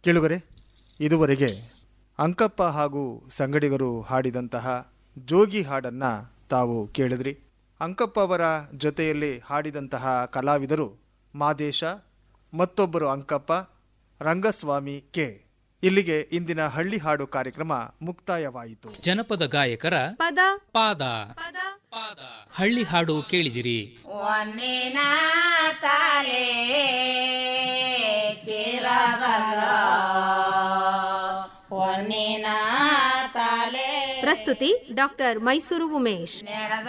ಕೇಳುಗರೆ ಇದುವರೆಗೆ ಅಂಕಪ್ಪ ಹಾಗೂ ಸಂಗಡಿಗರು ಹಾಡಿದಂತಹ ಜೋಗಿ ಹಾಡನ್ನು ತಾವು ಕೇಳಿದ್ರಿ ಅಂಕಪ್ಪ ಅವರ ಜೊತೆಯಲ್ಲಿ ಹಾಡಿದಂತಹ ಕಲಾವಿದರು ಮಾದೇಶ ಮತ್ತೊಬ್ಬರು ಅಂಕಪ್ಪ ರಂಗಸ್ವಾಮಿ ಕೆ ಇಲ್ಲಿಗೆ ಇಂದಿನ ಹಳ್ಳಿ ಹಾಡು ಕಾರ್ಯಕ್ರಮ ಮುಕ್ತಾಯವಾಯಿತು ಜನಪದ ಗಾಯಕರ ಪದ ಪಾದ ಪಾದ ಹಳ್ಳಿ ಹಾಡು ಕೇಳಿದಿರಿ ಒಂದಿನ ತಾಲೆ ಕಿರದಲ್ಲ ಒಂದಿನ ತಾಲೆ ಪ್ರಸ್ತುತಿ ಡಾಕ್ಟರ್ ಮೈಸೂರು ಉಮೇಶ್ ನೆಡದ